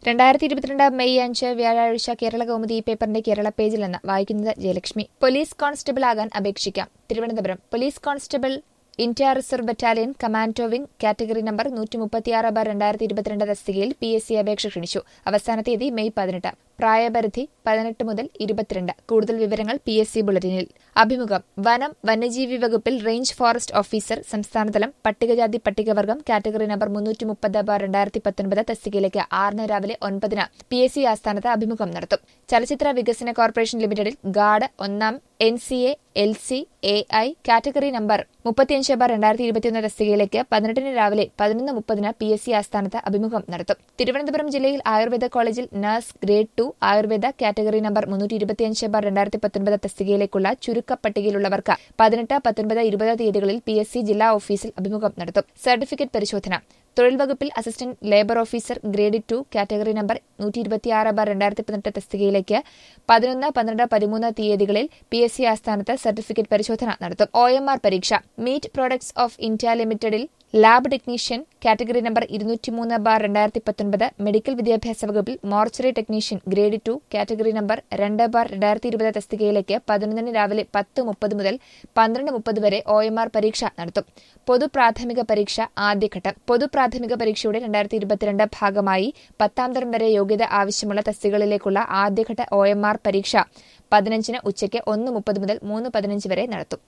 രണ്ടായിരത്തി ഇരുപത്തിരണ്ട് മെയ് അഞ്ച് വ്യാഴാഴ്ച കേരള കൗമുദി ഈ പേപ്പറിന്റെ കേരള പേജിൽ നിന്ന് വായിക്കുന്നത് ജയലക്ഷ്മി പോലീസ് കോൺസ്റ്റബിൾ ആകാൻ അപേക്ഷിക്കാം Thiruvananthapuram police constable India reserve battalion commando wing category number നൂറ്റി മുപ്പത്തിയാറ് ബാർ രണ്ടായിരത്തി ഇരുപത്തിരണ്ട് തസ്തികയിൽ പി എസ് സി അപേക്ഷ ക്ഷണിച്ചു അവസാന തീയതി മെയ് പതിനെട്ട് പ്രായപരിധി പതിനെട്ട് മുതൽ ഇരുപത്തിരണ്ട് കൂടുതൽ വിവരങ്ങൾ പി എസ് സി ബുള്ളറ്റിനിൽ അഭിമുഖം വനം വന്യജീവി വകുപ്പിൽ റേഞ്ച് ഫോറസ്റ്റ് ഓഫീസർ സംസ്ഥാനതലം പട്ടികജാതി പട്ടികവർഗം കാറ്റഗറി നമ്പർ മുന്നൂറ്റി മുപ്പത് ബാർ രണ്ടായിരത്തി പത്തൊൻപത് തസ്തികയിലേക്ക് ആറിന് രാവിലെ ഒൻപതിന് പി എസ് സി ആസ്ഥാനത്ത് അഭിമുഖം നടത്തും ചലച്ചിത്ര വികസന കോർപ്പറേഷൻ ലിമിറ്റഡിൽ ഗാർഡ് ഒന്നാം N C A L C A I category number മുപ്പത്തിയഞ്ച് ബാർ രണ്ടായിരത്തി ഇരുപത്തിയൊന്ന് തസ്തികയിലേക്ക് പതിനെട്ടിന് രാവിലെ പതിനൊന്ന് മുപ്പതിന് പി എസ് സി ആസ്ഥാനത്ത് അഭിമുഖം നടത്തും തിരുവനന്തപുരം ജില്ലയിൽ ആയുർവേദ കോളേജിൽ nurse grade two ayurveda category number മുന്നൂറ്റി ഇരുപത്തിയഞ്ച് ബാർ രണ്ടായിരത്തി പത്തൊൻപത് തസ്തികയിലേക്കുള്ള ചുരുക്കപ്പട്ടികയിലുള്ളവർക്ക് പതിനെട്ട് പത്തൊൻപത് ഇരുപത് തീയതികളിൽ പി എസ് സി ജില്ലാ ഓഫീസിൽ അഭിമുഖം നടത്തും സർട്ടിഫിക്കറ്റ് പരിശോധന തൊഴിൽ വകുപ്പിൽ assistant labour officer grade two category number നൂറ്റി ഇരുപത്തിയാറ് ബാർ രണ്ടായിരത്തി പതിനെട്ട് തസ്തികയിലേക്ക് പതിനൊന്ന് പന്ത്രണ്ട് പതിമൂന്ന് തീയതികളിൽ പി എസ് സി ആസ്ഥാനത്ത് സർട്ടിഫിക്കറ്റ് പരിശോധന നടത്തും ഒ എം ആർ പരീക്ഷ മീറ്റ് പ്രോഡക്ട്സ് ഓഫ് ഇന്ത്യ ലിമിറ്റഡിൽ ലാബ് ടെക്നീഷ്യൻ കാറ്റഗറി നമ്പർ ഇരുന്നൂറ്റിമൂന്ന് ബാർ രണ്ടായിരത്തി പത്തൊൻപത് മെഡിക്കൽ വിദ്യാഭ്യാസ വകുപ്പിൽ mortuary technician grade two category number രണ്ട് ബാർ രണ്ടായിരത്തി ഇരുപത് തസ്തികയിലേക്ക് പതിനൊന്നിന് രാവിലെ പത്ത് മുപ്പത് മുതൽ പന്ത്രണ്ട് മുപ്പത് വരെ ഒ എം ആർ പരീക്ഷ നടത്തും പൊതു പ്രാഥമിക പരീക്ഷ ആദ്യഘട്ടം പൊതു പ്രാഥമിക പരീക്ഷയുടെ രണ്ടായിരത്തി ഇരുപത്തിരണ്ട് ഭാഗമായി പത്താം തരം വരെ യോഗ്യത ആവശ്യമുള്ള തസ്തികകളിലേക്കുള്ള ആദ്യഘട്ട ഒ എം ആർ പരീക്ഷ പതിനഞ്ചിന് ഉച്ചയ്ക്ക് ഒന്ന് മുപ്പത് മുതൽ മൂന്ന് പതിനഞ്ച് വരെ നടത്തും